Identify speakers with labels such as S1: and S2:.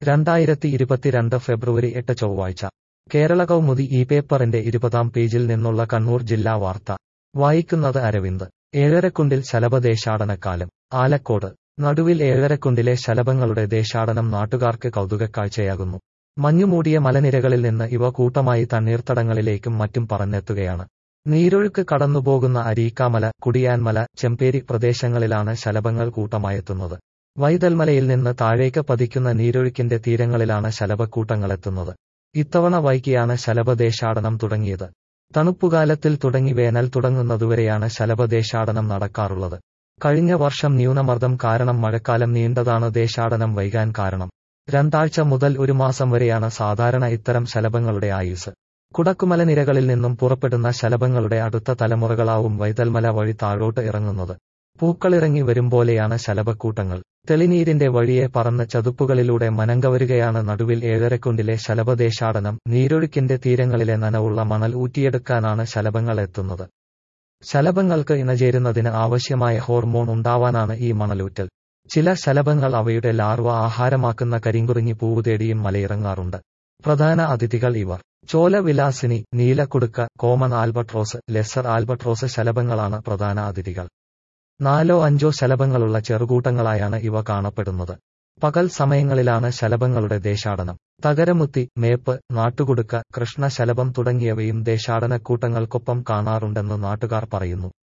S1: രണ്ടായിരത്തി ഇരുപത്തിരണ്ട് ഫെബ്രുവരി എട്ട് ചൊവ്വാഴ്ച കേരള കൗമുദി ഈ പേപ്പറിന്റെ ഇരുപതാം പേജിൽ നിന്നുള്ള കണ്ണൂർ ജില്ലാ വാർത്ത വായിക്കുന്നത് അരവിന്ദ് ഏഴരക്കുണ്ടിൽ ശലഭദേശാടനക്കാലം ആലക്കോട് നടുവിൽ ഏഴരക്കുണ്ടിലെ ശലഭങ്ങളുടെ ദേശാടനം നാട്ടുകാർക്ക് കൗതുകക്കാഴ്ചയാകുന്നു മഞ്ഞുമൂടിയ മലനിരകളിൽ നിന്ന് ഇവ കൂട്ടമായി തണ്ണീർത്തടങ്ങളിലേക്കും മറ്റും പറന്നെത്തുകയാണ് നീരൊഴുക്ക് കടന്നുപോകുന്ന അരീക്കാമല കുടിയാൻമല ചെമ്പേരി പ്രദേശങ്ങളിലാണ് ശലഭങ്ങൾ കൂട്ടമായെത്തുന്നത് വൈതൽമലയിൽ നിന്ന് താഴേക്ക് പതിക്കുന്ന നീരൊഴുക്കിന്റെ തീരങ്ങളിലാണ് ശലഭക്കൂട്ടങ്ങളെത്തുന്നത് ഇത്തവണ വൈകിയാണ് ശലഭദേശാടനം തുടങ്ങിയത് തണുപ്പുകാലത്തിൽ തുടങ്ങി വേനൽ തുടങ്ങുന്നതുവരെയാണ് ശലഭദേശാടനം നടക്കാറുള്ളത് കഴിഞ്ഞ വർഷം ന്യൂനമർദ്ദം കാരണം മഴക്കാലം നീണ്ടതാണ് ദേശാടനം വൈകാൻ കാരണം രണ്ടാഴ്ച മുതൽ ഒരു മാസം വരെയാണ് സാധാരണ ഇത്തരം ശലഭങ്ങളുടെ ആയുസ് കുടക്കുമല നിരകളിൽ നിന്നും പുറപ്പെടുന്ന ശലഭങ്ങളുടെ അടുത്ത തലമുറകളാവും വൈതൽമല വഴി താഴോട്ട് ഇറങ്ങുന്നത് പൂക്കളിറങ്ങി വരുമ്പോലെയാണ് ശലഭക്കൂട്ടങ്ങൾ തെളിനീരിന്റെ വഴിയെ പറന്ന് ചതുപ്പുകളിലൂടെ മനങ്കവരുകയാണ് നടുവിൽ ഏഴരക്കുണ്ടിലെ ശലഭദേശാടനം നീരൊഴുക്കിന്റെ തീരങ്ങളിലെ നനവുള്ള മണൽ ഊറ്റിയെടുക്കാനാണ് ശലഭങ്ങൾ എത്തുന്നത് ശലഭങ്ങൾക്ക് ഇണചേരുന്നതിന് ആവശ്യമായ ഹോർമോൺ ഉണ്ടാവാനാണ് ഈ മണലൂറ്റൽ ചില ശലഭങ്ങൾ അവയുടെ ലാർവ ആഹാരമാക്കുന്ന കരിങ്കുറിഞ്ഞി പൂവ് തേടിയും മലയിറങ്ങാറുണ്ട് പ്രധാന അതിഥികൾ ഇവർ ചോലവിലാസിനി നീലക്കുടുക്ക കോമൺ ആൽബട്രോസ് ലെസർ ആൽബട്രോസ് ശലഭങ്ങളാണ് പ്രധാന അതിഥികൾ നാലോ അഞ്ചോ ശലഭങ്ങളുള്ള ചെറുകൂട്ടങ്ങളായാണ് ഇവ കാണപ്പെടുന്നത് പകൽ സമയങ്ങളിലാണ് ശലഭങ്ങളുടെ ദേശാടനം തകരമുത്തി മേപ്പ് നാട്ടുകുടുക്ക കൃഷ്ണശലഭം തുടങ്ങിയവയും ദേശാടനക്കൂട്ടങ്ങൾക്കൊപ്പം കാണാറുണ്ടെന്ന് നാട്ടുകാർ പറയുന്നു